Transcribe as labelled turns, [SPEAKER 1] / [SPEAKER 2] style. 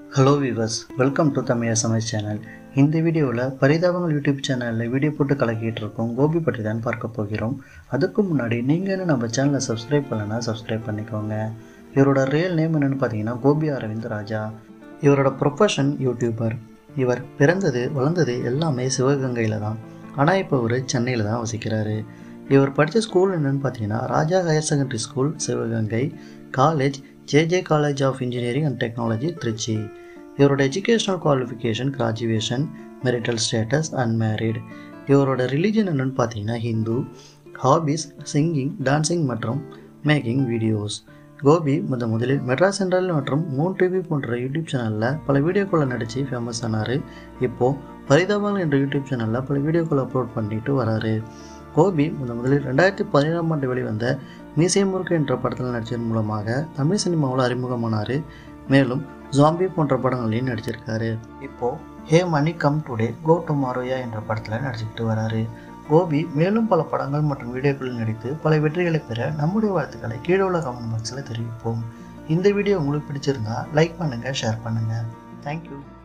[SPEAKER 1] hello viewers welcome to Tamil சமையல் channel இந்த வீடியோவில் பரிதாபங்கள் யூடியூப் சேனலில் வீடியோ போட்டு கலக்கிட்டு இருக்கோம் கோபி பற்றி தான் பார்க்க போகிறோம் அதுக்கு முன்னாடி நீங்கள் என்ன நம்ம சேனலை சப்ஸ்கிரைப் பண்ணலன்னா சப்ஸ்கிரைப் பண்ணிக்கோங்க இவரோட ரியல் நேம் என்னென்னு பார்த்தீங்கன்னா கோபி அரவிந்த் ராஜா இவரோட ப்ரொஃபஷன் யூடியூபர் இவர் பிறந்தது வளர்ந்தது எல்லாமே சிவகங்கையில் தான் ஆனால் இப்போ இவர் சென்னையில் தான் வசிக்கிறாரு இவர் படித்த ஸ்கூல் என்னென்னு பார்த்தீங்கன்னா Raja higher secondary school Sivaganga college JJ college of engineering and technology Tiruchi இவரோட educational qualification graduation marital status unmarried இவரோட ரிலீஜன் என்னென்னு பார்த்தீங்கன்னா ஹிந்து ஹாபிஸ் சிங்கிங் டான்சிங் மற்றும் மேக்கிங் வீடியோஸ் கோபி முத முதலில் மெட்ராஸ் சென்ட்ரல் மற்றும் மூன் டிவி போன்ற யூடியூப் சேனலில் பல வீடியோக்களை நடித்து ஃபேமஸ் ஆனார் இப்போது பரிதாபங்கள் என்ற யூடியூப் சேனலில் பல வீடியோக்களை அப்லோட் பண்ணிட்டு வராரு கோபி முத முதலில் ரெண்டாயிரத்தி பதினேழாம் ஆண்டு வெளிவந்த மீசை முறுக்கு என்ற படத்தில் நடித்ததன் மூலமாக தமிழ் சினிமாவில் அறிமுகமானார் மேலும் ஜாம்பி போன்ற படங்களையும் நடிச்சிருக்காரு இப்போது ஹே மணி கம் டுடே கோ டுமாரோயா என்ற படத்தில் நடிச்சுக்கிட்டு வராரு கோபி மேலும் பல படங்கள் மற்றும் வீடியோக்களில் நடித்து பல வெற்றிகளை பெற நம்முடைய வாழ்த்துக்களை கீழே உள்ள கமெண்ட் பாக்ஸில் தெரிவிப்போம் இந்த வீடியோ உங்களுக்கு பிடிச்சிருந்தா லைக் பண்ணுங்கள் ஷேர் பண்ணுங்கள் தேங்க்யூ